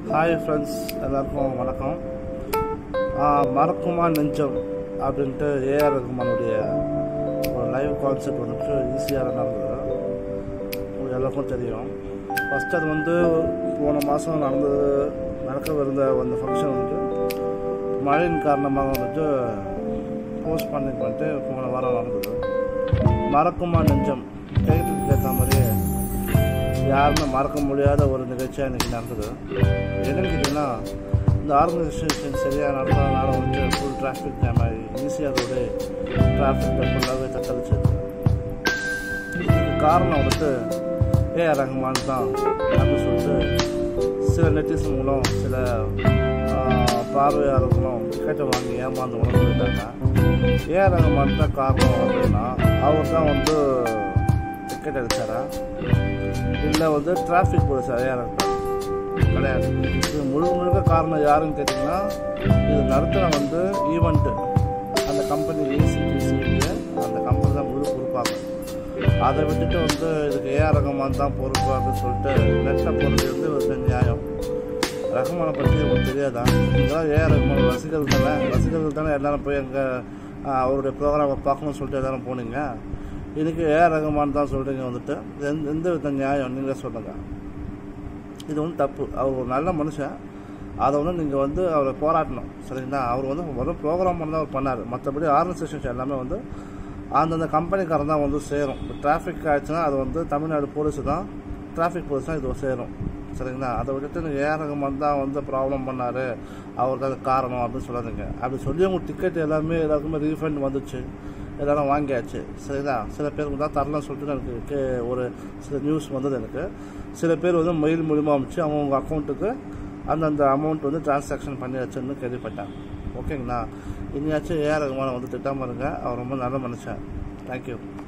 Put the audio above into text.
hi friends எல்லாருக்கும் வணக்கம் ஆ, மறக்குமா நெஞ்சம் அப்படின்ட்டு ஏஆர் ரகுமானுடைய ஒரு லைவ் கான்செப்ட் வந்துட்டு ஈஸியாக நடந்தது உங்களுக்கு எல்லாருக்கும் தெரியும் ஃபஸ்ட் அது வந்து போன மாதம் நடந்தது நடக்கவிருந்த அந்த ஃபங்க்ஷன் வந்துட்டு மழையின் காரணமாக வந்துட்டு போஸ்ட் பண்ணி பண்ணிட்டு போன வாரம் நடந்தது மறக்குமா நெஞ்சம் டைட்டிலுக்கு ஏற்ற மாதிரியே யாருமே மறக்க முடியாத ஒரு நிகழ்ச்சியாக இன்றைக்கி நடந்தது என்னன்னு கேட்டிங்கன்னா இந்த ஆர்கனைசேஷன் சரியாக நடந்ததுனால வந்துட்டு ஃபுல் டிராஃபிக் ஜாம் ஆகி ஈஸியாக ரோடு டிராஃபிக் ஃபுல்லாகவே தத்தளிச்சது இதுக்கு காரணம் வந்துட்டு ஏஆர் ரஹ்மான் தான் அப்படின்னு சொல்லிட்டு சில நெட்டிசன் மூலம் சில ஆஹ், பார்வையாளர்களும் டிக்கெட்டை வாங்கி ஏமாந்தவங்களும் சொல்லிட்டாங்க ஏஆர் ரஹ்மான் தான் காரணம் அப்படின்னா அவர் தான் வந்து டிக்கெட் அடித்தாரா இல்லை வந்து டிராஃபிக் போலீஸ் ஏஆர் ரஹ்மான் கிடையாது இது முழுக்க முழுக்க காரணம் யாருன்னு கேட்டிங்கன்னா இது நடத்துகிற வந்து ஈவெண்ட்டு அந்த கம்பெனி ஏசிடிசிக்கு அந்த கம்பெனி தான் முழு பொறுப்பாங்க அதை விட்டுட்டு வந்து இதுக்கு ஏஆர் ரஹ்மான் தான் பொறுப்பு அப்படின்னு சொல்லிட்டு நெட்டில் போகிறது வந்து ஒரு நியாயம் ரஹ்மானை பற்றி உங்களுக்கு தெரியாதா இதெல்லாம் ஏஆர் ரஹ்மான் ரசிகர்கள் தானே ரசிகர்கள் தானே எல்லாரும் போய் அங்கே அவருடைய ப்ரோக்ராமை பார்க்கணும்னு சொல்லிட்டு எல்லாரும் போனீங்க இதுக்கு ஏஆர் ரஹ்மான் தான் சொல்கிறீங்க வந்துட்டு எந்த எந்த வித நியாயம் நீங்கள் சொல்லுங்கள் இது வந்து தப்பு அவர் ஒரு நல்ல மனுஷன் அதை வந்து நீங்கள் வந்து அவரை போராட்டணும் சரிங்களா அவர் வந்து வெறும் ப்ரோக்ராம் பண்ணி தான் அவர் பண்ணார் மற்றபடி ஆர்கனைசேஷன்ஸ் எல்லாமே வந்து அந்தந்த கம்பெனிக்காரன் தான் வந்து சேரும் இப்போ டிராஃபிக் ஆயிடுச்சுன்னா அது வந்து தமிழ்நாடு போலீஸு தான் டிராஃபிக் போலீஸ் தான் இது சேரும் சரிங்களா அதை விட்டுட்டு நீங்கள் ஏஆர் ரஹ்மான் தான் வந்து ப்ராப்ளம் பண்ணார் அவர் தான் காரணம் அப்படின்னு சொல்லாதீங்க அப்படி சொல்லி உங்கள் டிக்கெட் எல்லாமே எல்லாருக்குமே ரீஃபண்ட் வந்துச்சு எல்லாரும் வாங்கியாச்சு சரிங்களா சில பேருக்கு தான் தரலன்னு சொல்லிட்டு எனக்கு கே- ஒரு சில நியூஸ் வந்தது எனக்கு சில பேர் வந்து மெயில் மூலிமா அனுப்பிச்சு அவங்க அக்கௌண்ட்டுக்கு அந்தந்த அமௌண்ட் வந்து டிரான்சாக்ஷன் பண்ணியாச்சுன்னு கேள்விப்பட்டேன் ஓகேங்களா இனியாச்சும் ஏஆர் ரகுமானை வந்து திட்டாம இருங்க அவர் ரொம்ப நல்ல மனுஷன் தேங்க்யூ